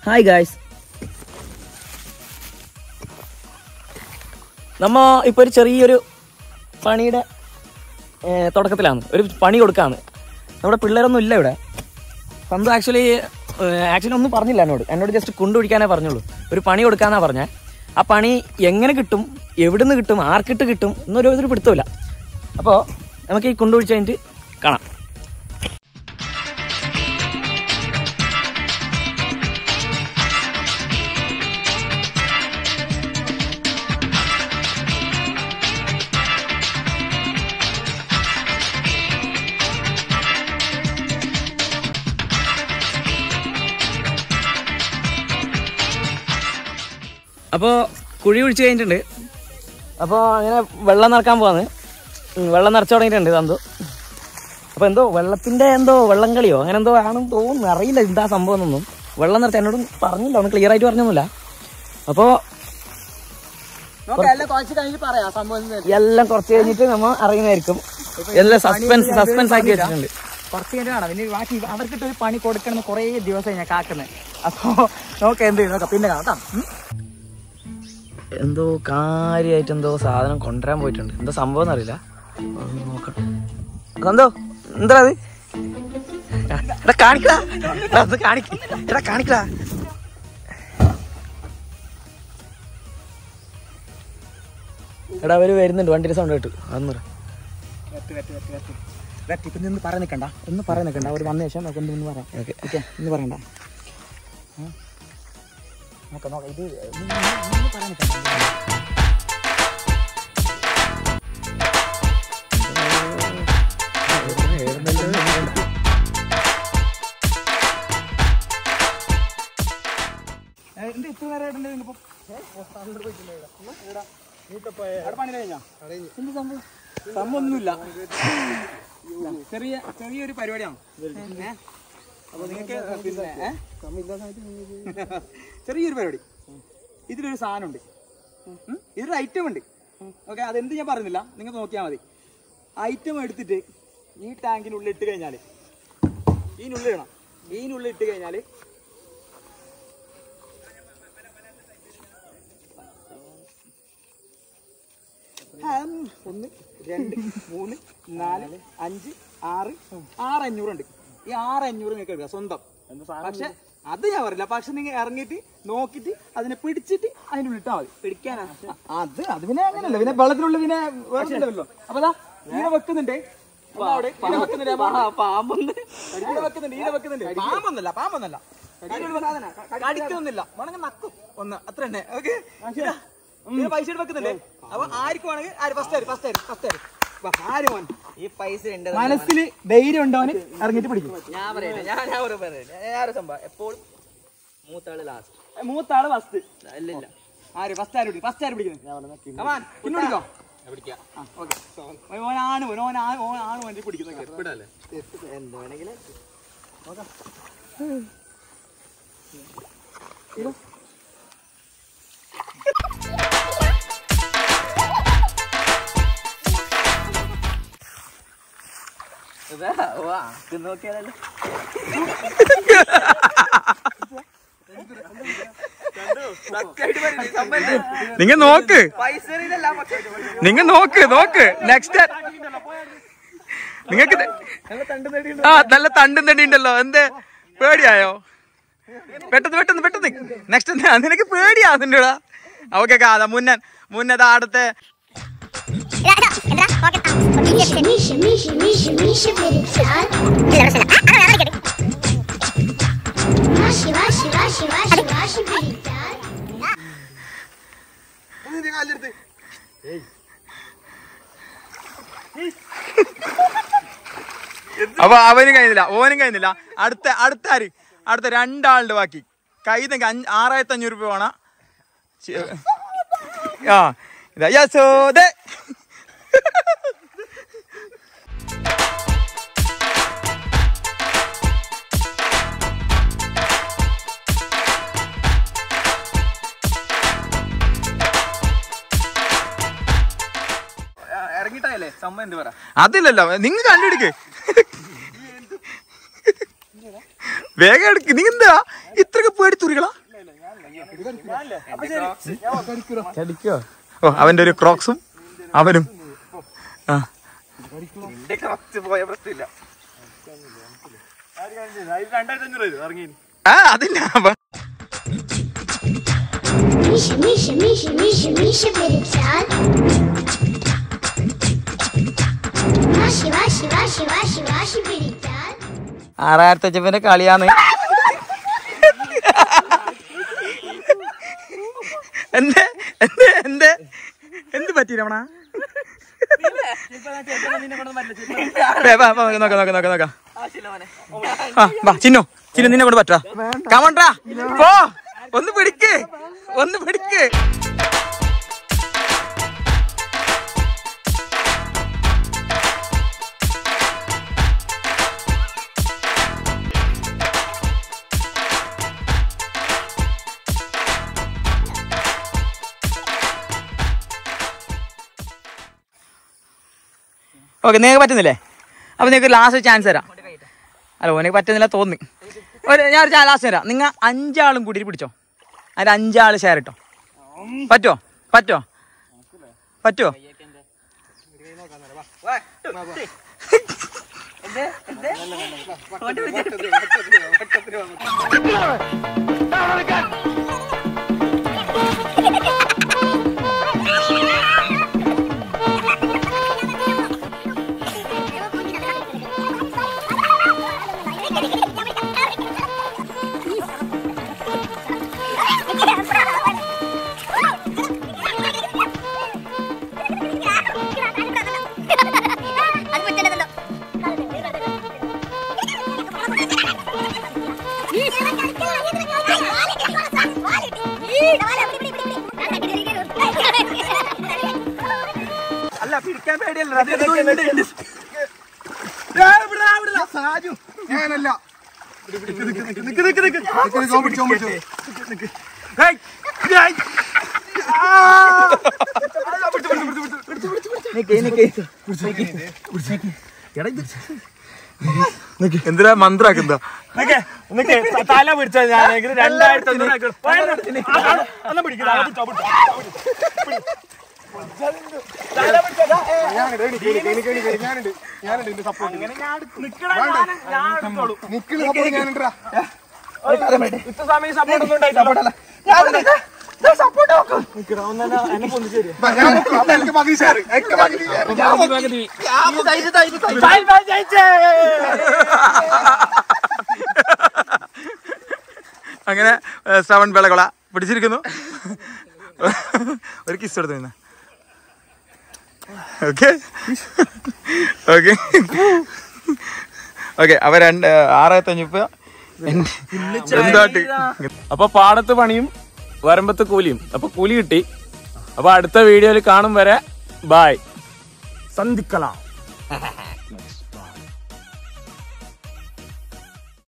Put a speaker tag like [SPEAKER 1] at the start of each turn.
[SPEAKER 1] Hi guys നമ്മ ഇപ്പോൾ ഒരു ചെറിയൊരു പണിയുടെ ഏ, തുടക്കത്തിലാണ് ഒരു പണി കൊടുക്കാണ് നമ്മുടെ പിള്ളേരൊന്നും ഇല്ല ഇവിടെ സന്തു ആക്ച്വലി ആക്ച്വലി ഒന്നും പറഞ്ഞില്ല എന്നോട് എന്നോട് ജസ്റ്റ് കൊണ്ടുപിടിക്കാനേ പറഞ്ഞുള്ളൂ ഒരു പണി കൊടുക്കാനാ പറഞ്ഞേ ആ പണി എങ്ങനെ കിട്ടും എവിടുന്ന് കിട്ടും ആർക്കിട്ട് കിട്ടും എന്നൊരു ഒരു പിടുത്തമില്ല അപ്പോൾ നമുക്ക് ഈ കൊണ്ടുപിടിച്ച് കഴിഞ്ഞിട്ട് കാണാം അപ്പോൾ കുഴി കുഴിച്ച് കഴിഞ്ഞിട്ടുണ്ട് അപ്പോൾ അങ്ങനെ വെള്ളം നിറക്കാൻ പോവാന്ന് ഉം, വെള്ളം നിറച്ചു തുടങ്ങിയിട്ടുണ്ട് തന്തു അപ്പോൾ എന്തോ വെള്ളത്തിൻ്റെ എന്തോ വെള്ളം കളിയോ അങ്ങനെ എന്തോ ആണെന്ന് തോന്നുന്നു അറിയില്ല എന്താ സംഭവം എന്നൊന്നും വെള്ളം നിറച്ച് എന്നോട് പറഞ്ഞില്ല ഒന്ന് ക്ലിയർ ആയിട്ട് പറഞ്ഞൊന്നുമില്ല അപ്പോൾ
[SPEAKER 2] എല്ലാം കുറച്ച് കഴിഞ്ഞ് പറയാം സംഭവം
[SPEAKER 1] എല്ലാം കുറച്ച് കഴിഞ്ഞിട്ട് നമ്മൾ അറിയുന്നതായിരിക്കും എല്ലാം സസ്പെൻസ് സസ്പെൻസ് ആക്കി വെച്ചിട്ടുണ്ട്
[SPEAKER 2] കുറച്ച് കഴിഞ്ഞിട്ട് കാണാം പിന്നെ ബാക്കി അവർക്കിട്ട് ഒരു പണി കൊടുക്കണം കുറേ ദിവസം ഞാൻ കാക്കുന്നത് അപ്പോ നോക്കാം എന്ത് ചെയ്യും നോക്കാം പിന്നെ കാണാം കേട്ടോ ഉം.
[SPEAKER 1] എന്തോ കാര്യമായിട്ട് എന്തോ സാധനം കൊണ്ടുവരാൻ പോയിട്ടുണ്ട് എന്തോ സംഭവം എന്നറിയില്ല ഒന്ന് നോക്കട്ടെ എന്തോ എന്താ അത് എടാ കാണിക്കടാ എടാ, അത് കാണിക്ക എടാ കാണിക്കടാ എടാ അവര് വരുന്നുണ്ട് വണ്ടിയുടെ സൗണ്ട് കേട്ടു അതൊന്നും പറ
[SPEAKER 2] wait, wait, wait, wait. Wait, ഇപ്പൊ നിന്ന് പറയാൻ നിൽക്കണ്ട ഒന്ന് പറയാൻ നിൽക്കണ്ട അവർ വന്ന ശേഷം നമുക്ക് ഒന്ന് പറയാം
[SPEAKER 1] ഓക്കെ
[SPEAKER 2] ഓക്കെ ഇന്ന് പറയണ്ട ഉം. നോക്കാം നോക്കാം ഇത് ഇന്ന് ഇന്ന് ഇന്ന് പറയാൻ നിൽക്കണ്ട എന്ത് ഇത്ര നേരമായിട്ടുണ്ട് നിങ്ങപ്പോ പണി കഴിഞ്ഞോ എന്ത് സംഭവം സംഭവമൊന്നുമില്ല ചെറിയ ചെറിയൊരു പരിപാടിയാണ് ഏ? അപ്പൊ നിങ്ങൾക്ക് പിന്നെ ഏ? ചെറിയൊരു പരിപാടി ഇതിലൊരു സാധനമുണ്ട് ഉം? ഇതിലൊരു ഐറ്റം ഉണ്ട് ഓക്കെ അതെന്ത് ഞാൻ പറയുന്നില്ല നിങ്ങൾ നോക്കിയാൽ മതി ഐറ്റം എടുത്തിട്ട് ഈ ടാങ്കിനുള്ളിൽ ഇട്ട് കഴിഞ്ഞാൽ ഇതിനുള്ളിൽ ഇടണം ഇതിനുള്ളിൽ ഇട്ട് കഴിഞ്ഞാൽ ഹം, ഒന്ന് രണ്ട് മൂന്ന് നാല് അഞ്ച് ആറ് ആറ് അഞ്ഞൂറുണ്ട് ഈ ആറ് അഞ്ഞൂറ് നിങ്ങൾക്ക് എടുക്കാം സ്വന്തം പക്ഷെ അത് ഞാൻ പറയില്ല പക്ഷെ നിങ്ങൾ ഇറങ്ങിയിട്ട് നോക്കിയിട്ട് അതിനെ പിടിച്ചിട്ട് അതിൻ്റെ ഉള്ളിൽ ഇട്ടാൽ മതി പിടിക്കാനാ അത് അത് പിന്നെ അങ്ങനെയല്ല പിന്നെ വെള്ളത്തിനുള്ളിൽ പിന്നെ വേറെ അപ്പൊ അതാ ഈനെ വെക്കുന്നുണ്ട് എന്നാ അവിടെ? ഈനെ വെക്കുന്നുണ്ട് പാമ്പൊന്ന് ഈനെ വെക്കുന്നുണ്ട് ഈനെ വെക്കുന്നുണ്ട് പാമ്പൊന്നല്ല പാമ്പൊന്നല്ല കടിക്കൊന്നുമില്ല വേണമെങ്കിൽ നക്കും ഒന്ന് അത്ര തന്നെ ഓക്കെ ഇതിന് പൈസ ഇട്ട് വെക്കുന്നുണ്ട് അപ്പൊ ആർക്കും വേണമെങ്കിൽ ആര് ഫസ്റ്റ് ആര് ഫസ്റ്റ് ആര് ഫസ്റ്റ് ആര് വാ, ആര് മോൻ
[SPEAKER 3] ഈ പൈസ ഉണ്ട്
[SPEAKER 2] മനസ്സിൽ ധൈര്യം ഉണ്ടോന് ഇറങ്ങിയിട്ട് പിടിക്കും
[SPEAKER 3] ഞാൻ പറയട്ടെ ഞാൻ ഞാൻ ഒരു പറയട്ടെ ഞാൻ ഒരു സംഭവം എപ്പോഴും മൂത്താള് ലാസ്റ്റ്
[SPEAKER 2] മൂത്ത ആള് ഫസ്റ്റ്
[SPEAKER 3] ഇല്ല ഇല്ല
[SPEAKER 2] ആര് ഫസ്റ്റ് ആര് പിടിക്കും ഫസ്റ്റ് ആര് പിടിക്കുന്നത് കമാൻ പിന്നെ പിടിക്കോ ആ, okay. ഓനാണ് മോൻ, ഓനാണ് ഓനാണ് വേണ്ടി പിടിക്കുന്നത്
[SPEAKER 3] എന്ത് വേണമെങ്കിലും നോക്കിയാലോ
[SPEAKER 4] നിങ്ങ നോക്ക്
[SPEAKER 3] പൈസ ഇതല്ല പക്ഷേ
[SPEAKER 4] നിങ്ങ നോക്ക് നോക്ക് നെക്സ്റ്റ് നിങ്ങക്ക് ആ നല്ല തണ്ടും തടി ഉണ്ടല്ലോ എന്തേ പേടിയായോ പെട്ടെന്ന് പെട്ടെന്ന് പെട്ടെന്ന് നെക്സ്റ്റ് നിനക്ക് പേടിയാ നിന്റെടാ ഓക്കെ അതാ മുന്നൻ മുന്നേ അടുത്തെ
[SPEAKER 5] Misha, Misha, Misha, Misha, Misha, Periccial. Vashi, Vashi, Vashi, Vashi, Vashi, Periccial.
[SPEAKER 4] അപ്പൊ അവനും കഴിയുന്നില്ല ഓനും കഴിയുന്നില്ല അടുത്ത അടുത്ത ആര് അടുത്ത രണ്ടാളുടെ ബാക്കി കൈതെങ്കിൽ അഞ്ച് ആറായിരത്തി അഞ്ഞൂറ് രൂപ വേണം ചെ- ആ ഇതാ യശോദേ
[SPEAKER 2] ഇറങ്ങിയിട്ടല്ലേ സമ്മ എന്ത് പറ
[SPEAKER 4] അതില്ലല്ലോ നിങ്ങൾ കണ്ടുപിടിക്ക് വേഗം എടുക്ക് നീ എന്താ ഇത്രയൊക്കെ പേടിത്തുറികളാ
[SPEAKER 1] ചടിക്കോ
[SPEAKER 4] ഓ അവന്റെ ഒരു ക്രോക്സും അവനും ആ ആ അതില്ല അവ-
[SPEAKER 5] Миша, Миша, Миша, Миша, Миша перестал. Ваши, ваши, ваши, ваши, ваши перестал.
[SPEAKER 1] ആറായിരത്തി അച്ചപ്പന്റെ കളിയാന്ന്
[SPEAKER 4] എന്തേ എന്തേ എന്തേ എന്ത് പറ്റി രമണ നോക്ക നോക്ക നോക്ക നോക്ക ആ വാ ചിന്നു ചിന്നു നിന്നെ കൊണ്ട് പറ്റാ കമണ്ടാ പോ ഒന്ന് പിടിക്ക് ഒന്ന് പിടിക്ക് ഓക്കെ നിങ്ങൾക്ക് പറ്റുന്നില്ലേ അപ്പൊ നിങ്ങൾക്ക് ലാസ്റ്റ് ചാൻസ് തരാം അല്ല ഓനക്ക് പറ്റുന്നില്ല തോന്നി ഒരു ഞാൻ ഒരു ലാസ്റ്റ് തരാം നിങ്ങൾ അഞ്ചാളും കൂടി പിടിച്ചോ അതിൽ അഞ്ചാള് ഷെയർ ഇട്ടോ പറ്റോ പറ്റോ പറ്റോ അല്ല പിടിക്കാൻ പേടിയല്ല
[SPEAKER 2] ഞാനല്ല
[SPEAKER 4] എന്തിനാ മന്ത്രാക്കുന്ന
[SPEAKER 3] തല പിടിച്ചാൽ ഞാൻ രണ്ടായിരത്തി
[SPEAKER 4] അങ്ങനെ ഏ, ശ്രവൺ വിളകൊള പിടിച്ചിരിക്കുന്നു ഒരു കിസ് എടുത്തു നിന്ന ഓക്കെ ഓക്കെ ഓക്കെ അവ രണ്ട് ആറായിരത്തി അഞ്ഞൂറ് എന്താട്ട്
[SPEAKER 3] അപ്പൊ പാടത്ത് പണിയും വരമ്പത്ത് കൂലിയും അപ്പൊ കൂലി കിട്ടി അപ്പൊ അടുത്ത വീഡിയോയിൽ കാണും വരെ ബായ് സന്ധിക്കളാം